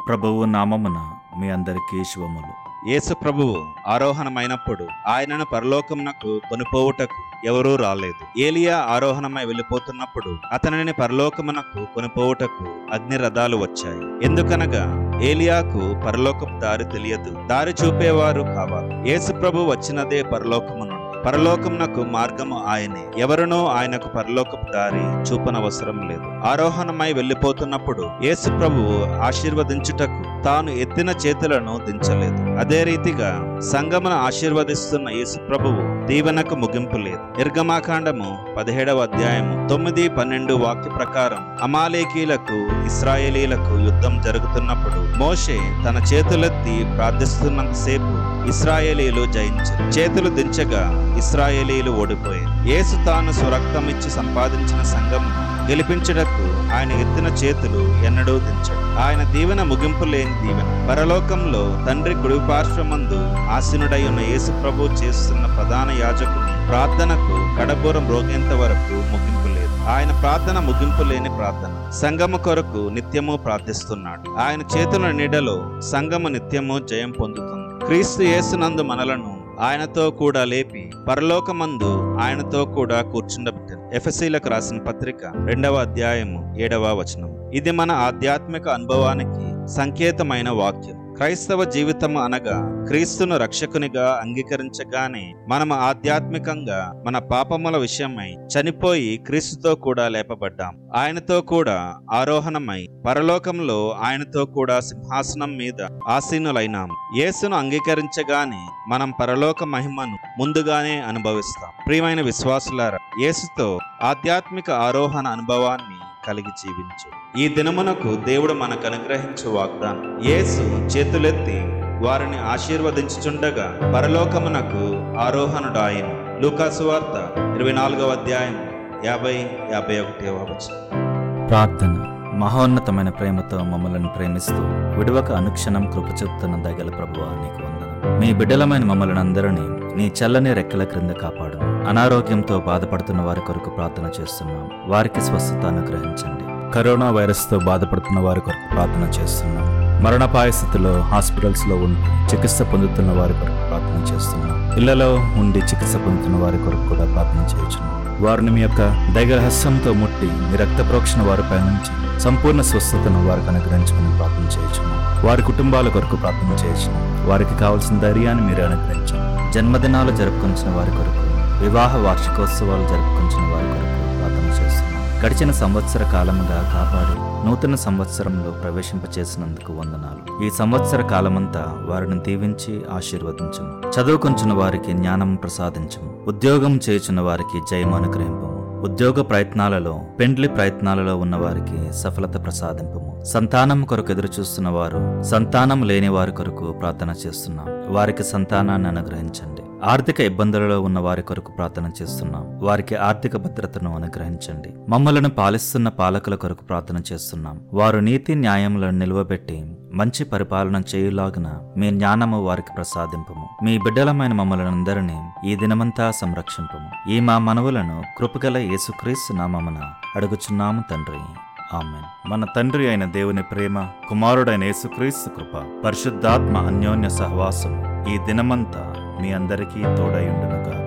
ప్రభువు నామమున మీ అందరికీ శుభములు యేసు ప్రభువు ఆరోహణమైనప్పుడు ఆయనను పరలోకమునకు కొనిపోవుటకు ఎవరూ రాలేదు ఏలియా ఆరోహణమై వెళ్ళిపోతున్నప్పుడు అతనిని పరలోకమునకు కొనిపోవుటకు అగ్ని రథాలు వచ్చాయి ఎందుకనగా ఏలియాకు పరలోకపు దారి తెలియదు దారి చూపేవారు కావాలి యేసు ప్రభు వచ్చినదే పరలోకము నుండి పరలోకమునకు మార్గము ఆయనే ఎవరునూ ఆయనకు పరలోకపు దారి చూపనవసరం లేదు ఆరోహణమై వెళ్ళిపోతున్నప్పుడు యేసు ప్రభువు ఆశీర్వదించుటకు తాను ఎత్తిన చేతులను దించలేదు అదే రీతిగా సంగమును ఆశీర్వదిస్తున్న యేసు ప్రభువు దీవెనకు ముగింపు లేదు నిర్గమాకాండము పదిహేడవ అధ్యాయము తొమ్మిది పన్నెండు వాక్య ప్రకారం అమాలేకీలకు ఇస్రాయేలీలకు యుద్ధం జరుగుతున్నప్పుడు మోషే తన చేతులెత్తి ప్రార్థిస్తున్నంతసేపు ఇస్రాయేలీలు జయించారు చేతులు దించగా ఇస్రాయేలీలు ఓడిపోయారు యేసు తాను స్వరక్తమిచ్చి సంపాదించిన సంఘం గెలిపించుటకు ఆయన ఎత్తిన చేతులు ఎన్నడూ దించడు ఆయన దీవెన ముగింపు లేని దీవెన పరలోకంలో తండ్రి కుడిపార్శ్వమందు ఆసీనుడై ఉన్న యేసు ప్రభు చేస్తున్న ప్రధాన యాజకుని ప్రార్థనకు కడబూరం రోగేంత వరకు ముగింపు లేదు ఆయన ప్రార్థన ముగింపు లేని ప్రార్థన సంగము కొరకు నిత్యము ప్రార్థిస్తున్నాడు ఆయన చేతుల నీడలో సంగము నిత్యము జయం పొందుతుంది క్రీస్తు యేసునందు మనలను ఆయనతో కూడా లేపి పరలోకమందు ఆయనతో కూడా కూర్చుండబెట్టారు ఎఫ్ఎస్సీలకు రాసిన పత్రిక రెండవ అధ్యాయము ఏడవ వచనం ఇది మన ఆధ్యాత్మిక అనుభవానికి సంకేతమైన వాక్యం క్రైస్తవ జీవితం అనగా క్రీస్తును రక్షకునిగా అంగీకరించగానే మనం ఆధ్యాత్మికంగా మన పాపముల విషయమై చనిపోయి క్రీస్తుతో కూడా లేపబడ్డాం ఆయనతో కూడా ఆరోహణమై పరలోకంలో ఆయనతో కూడా సింహాసనం మీద ఆసీనులైనాం యేసును అంగీకరించగానే మనం పరలోక మహిమను ముందుగానే అనుభవిస్తాం ప్రియమైన విశ్వాసులారా యేసుతో ఆధ్యాత్మిక ఆరోహణ అనుభవాన్ని కలిగి జీవించు ఈ దినమునకు దేవుడు మనకు అనుగ్రహించు వాగ్దానం యేసు చేతులెత్తి వారిని ఆశీర్వదించుచుండగా పరలోకమునకు ఆరోహణుడు ఆయన లూకాసు వార్త ఇరవై నాలుగవ అధ్యాయం యాభై యాభై ఒకటి వచనం ప్రార్థన మహోన్నతమైన ప్రేమతో మమ్మల్ని ప్రేమిస్తూ విడువక అనుక్షణం కృప చూపుతున్న దగల ప్రభువా నీకు వందనం మీ బిడ్డలమైన మమ్మల్ని అందరినీ నీ చల్లని రెక్కల క్రింద కాపాడు అనారోగ్యంతో బాధపడుతున్న వారి కొరకు ప్రార్థన చేస్తున్నాం వారికి స్వస్థత అనుగ్రహించండి కరోనా వైరస్తో బాధపడుతున్న వారి కొరకు ప్రార్థన చేస్తున్నాం మరణపాయ స్థితిలో హాస్పిటల్స్ లో ఉండి చికిత్స పొందుతున్న వారి కొరకు ప్రార్థన చేస్తున్నాం ఇళ్లలో ఉండి చికిత్స పొందుతున్న వారి కొరకు కూడా ప్రార్థన చేయుచున్నాం వారిని మీ యొక్క దగ్గర హస్తంతో ముట్టి మీ రక్త ప్రోక్షణ వారిపై నుంచి సంపూర్ణ స్వస్థతను వారికి అనుగ్రహించమని ప్రార్థన చేయుచున్నాం వారి కుటుంబాల కొరకు ప్రార్థన చేయుచున్నాం వారికి కావాల్సిన ధైర్యాన్ని మీరు అనుగ్రహించండి జన్మదినాలు జరుపుకొంచిన వారి కొరకు వివాహ వార్షికోత్సవాలు జరుపుకొంచిన వారి కొరకు ప్రార్థన చేస్తున్నాం గడిచిన సంవత్సర కాలముగా కాపాడి నూతన సంవత్సరంలో ప్రవేశింపచేసినందుకు వందనాలు ఈ సంవత్సర కాలమంతా వారిని దీవించి ఆశీర్వదించము చదువుకొంచున్న వారికి జ్ఞానం ప్రసాదించము ఉద్యోగం చేయుచున్న వారికి జయం అనుగ్రహింపము ఉద్యోగ ప్రయత్నాలలో పెండ్లి ప్రయత్నాలలో ఉన్న వారికి సఫలత ప్రసాదింపము సంతానం కొరకు ఎదురు చూస్తున్న వారు సంతానం లేని వారి కొరకు ప్రార్థన చేస్తున్నాం వారికి సంతానాన్ని అనుగ్రహించండి ఆర్థిక ఇబ్బందులలో ఉన్న వారి కొరకు ప్రార్థన చేస్తున్నాం వారికి ఆర్థిక భద్రతను అనుగ్రహించండి మమ్మలను పాలిస్తున్న పాలకుల కొరకు ప్రార్థన చేస్తున్నాం వారు నీతి న్యాయములను నిలువబెట్టి మంచి పరిపాలన చేయులాగున మీ జ్ఞానము వారికి ప్రసాదింపము మీ బిడ్డలమైన మమ్మల్ని అందరినీ ఈ దినమంతా సంరక్షింపము ఈ మా మనవులను కృపగల యేసుక్రీస్తు నామమున అడుగుచున్నాము తండ్రి ఆమెన్ మన తండ్రి అయిన దేవుని ప్రేమ కుమారుడైన యేసుక్రీస్తు కృప పరిశుద్ధాత్మ అన్యోన్య సహవాసము ఈ దినమంతా మీ అందరికీ తోడై ఉండునుగా